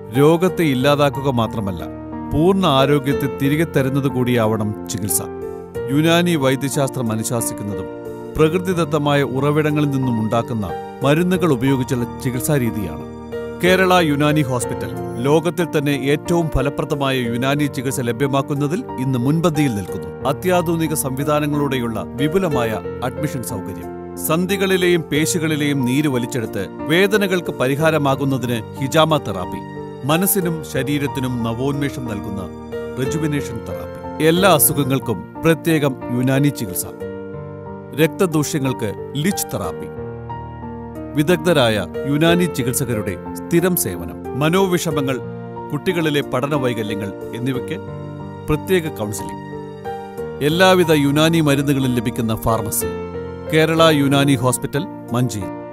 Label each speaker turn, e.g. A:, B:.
A: രോഗത്തെ ഇല്ലാതാക്കുക മാത്രമല്ല പൂർണ്ണ ആരോഗ്യത്തെ തിരികെ തരുന്നത് കൂടിയാവണം ചികിത്സ യുനാനി വൈദ്യശാസ്ത്രം അനുശാസിക്കുന്നതും പ്രകൃതിദത്തമായ ഉറവിടങ്ങളിൽ നിന്നും ഉണ്ടാക്കുന്ന മരുന്നുകൾ ഉപയോഗിച്ചുള്ള ചികിത്സാ രീതിയാണ് കേരള യുനാനി ഹോസ്പിറ്റൽ ലോകത്തിൽ തന്നെ ഏറ്റവും ഫലപ്രദമായ യുനാനി ചികിത്സ ലഭ്യമാക്കുന്നതിൽ ഇന്ന് മുൻപന്തിയിൽ നിൽക്കുന്നു അത്യാധുനിക സംവിധാനങ്ങളോടെയുള്ള വിപുലമായ അഡ്മിഷൻ സൗകര്യം സന്ധികളിലെയും പേശികളിലെയും നീര് വലിച്ചെടുത്ത് വേദനകൾക്ക് പരിഹാരമാകുന്നതിന് ഹിജാമ തെറാപ്പി മനസ്സിനും ശരീരത്തിനും നവോന്മേഷം നൽകുന്ന റെജുവിനേഷൻ തെറാപ്പി എല്ലാ അസുഖങ്ങൾക്കും പ്രത്യേകം യുനാനി ചികിത്സ രക്തദൂഷ്യങ്ങൾക്ക് ലിച്ച് തെറാപ്പി വിദഗ്ധരായ യുനാനി ചികിത്സകരുടെ സ്ഥിരം സേവനം മനോവിഷമങ്ങൾ കുട്ടികളിലെ പഠന വൈകല്യങ്ങൾ എന്നിവയ്ക്ക് പ്രത്യേക കൗൺസിലിംഗ് എല്ലാവിധ യുനാനി മരുന്നുകളും ലഭിക്കുന്ന ഫാർമസി കേരള യുനാനി ഹോസ്പിറ്റൽ മഞ്ചേരി